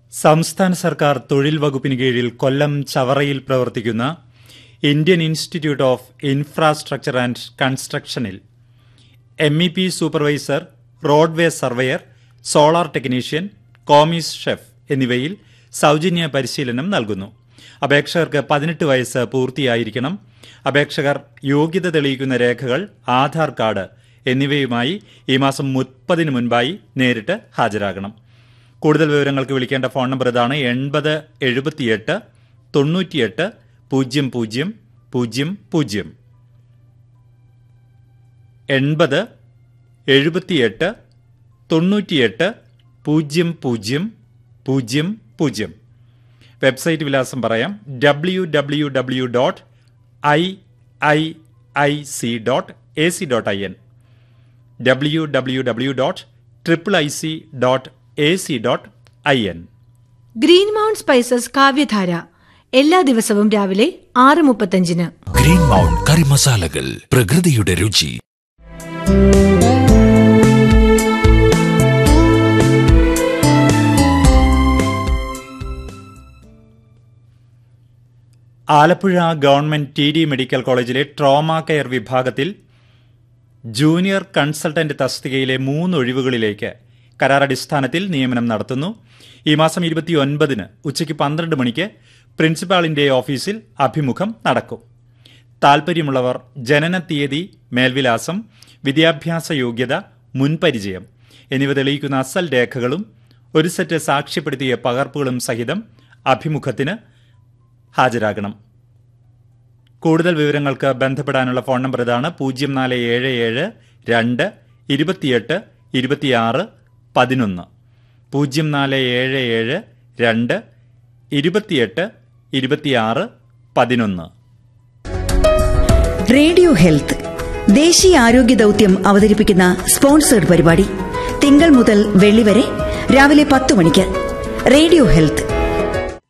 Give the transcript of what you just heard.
സംസ്ഥാന സർക്കാർ തൊഴിൽ വകുപ്പിന് കീഴിൽ കൊല്ലം ചവറയിൽ പ്രവർത്തിക്കുന്ന Indian institute of infrastructure and കൺസ്ട്രക്ഷനിൽ M E P supervisor roadway surveyor solar technician commis chef എന്നിവയിൽ സൗജന്യ പരിശീലനം നൽകുന്നു അപേക്ഷകർക്ക് പതിനെട്ട് വയസ്സ് പൂർത്തിയായിരിക്കണം അപേക്ഷകർ യോഗ്യത തെളിയിക്കുന്ന രേഖകൾ ആധാർ കാർഡ് എന്നിവയുമായി ഈ മാസം മുപ്പതിന് മുൻപായി നേരിട്ട് ഹാജരാകണം കൂടുതൽ വിവരങ്ങൾക്ക് വിളിക്കേണ്ട ഫോൺ നമ്പർ ഇതാണ് എൺപത് എഴുപത്തിയെട്ട് തൊണ്ണൂറ്റിയെട്ട് പൂജ്യം പൂജ്യം പൂജ്യം പൂജ്യം എൺപത് എഴുപത്തിയെട്ട് തൊണ്ണൂറ്റിയെട്ട് പൂജ്യം പൂജ്യം പൂജ്യം പൂജ്യം വെബ്സൈറ്റ് വിലാസം പറയാം W W W dot I I I C dot A C dot I N W W W dot triple I C dot A C dot I N green mount spices Kavyadhara എല്ലാ ദിവസവും രാവിലെ ആറ് മുപ്പത്തഞ്ചിന് green mount കറി മസാലകൾ പ്രകൃതിയുടെ രുചി Alappuzha government T D medical കോളേജിലെ trauma care വിഭാഗത്തിൽ ജൂനിയർ കൺസൾട്ടന്റ് തസ്തികയിലെ മൂന്ന് ഒഴിവുകളിലേക്ക് കരാർ അടിസ്ഥാനത്തിൽ നിയമനം നടത്തുന്നു ഈ മാസം ഇരുപത്തിയൊൻപതിന് ഉച്ചയ്ക്ക് പന്ത്രണ്ട് മണിക്ക് പ്രിൻസിപ്പാളിന്റെ ഓഫീസിൽ അഭിമുഖം നടക്കും താൽപ്പര്യമുള്ളവർ ജനന തീയതി മേൽവിലാസം വിദ്യാഭ്യാസ യോഗ്യത മുൻപരിചയം എന്നിവ തെളിയിക്കുന്ന അസൽ രേഖകളും ഒരു സെറ്റ് സാക്ഷ്യപ്പെടുത്തിയ പകർപ്പുകളും സഹിതം അഭിമുഖത്തിന് ഹാജരാകണം കൂടുതൽ വിവരങ്ങൾക്ക് ബന്ധപ്പെടാനുള്ള ഫോൺ നമ്പർ ഇതാണ് പൂജ്യം നാല് ഏഴ് ഏഴ് രണ്ട് ഇരുപത്തിയെട്ട് ഇരുപത്തിയാറ് പതിനൊന്ന് പൂജ്യം നാല് ഏഴ് ഏഴ് രണ്ട് ഇരുപത്തിയെട്ട് ഇരുപത്തിയാറ് പതിനൊന്ന് റേഡിയോ ഹെൽത്ത് ദേശീയ ആരോഗ്യ ദൌത്യം അവതരിപ്പിക്കുന്ന സ്പോൺസേഡ് പരിപാടി തിങ്കൾ മുതൽ വെള്ളി വരെ രാവിലെ പത്ത് മണിക്ക് റേഡിയോ ഹെൽത്ത്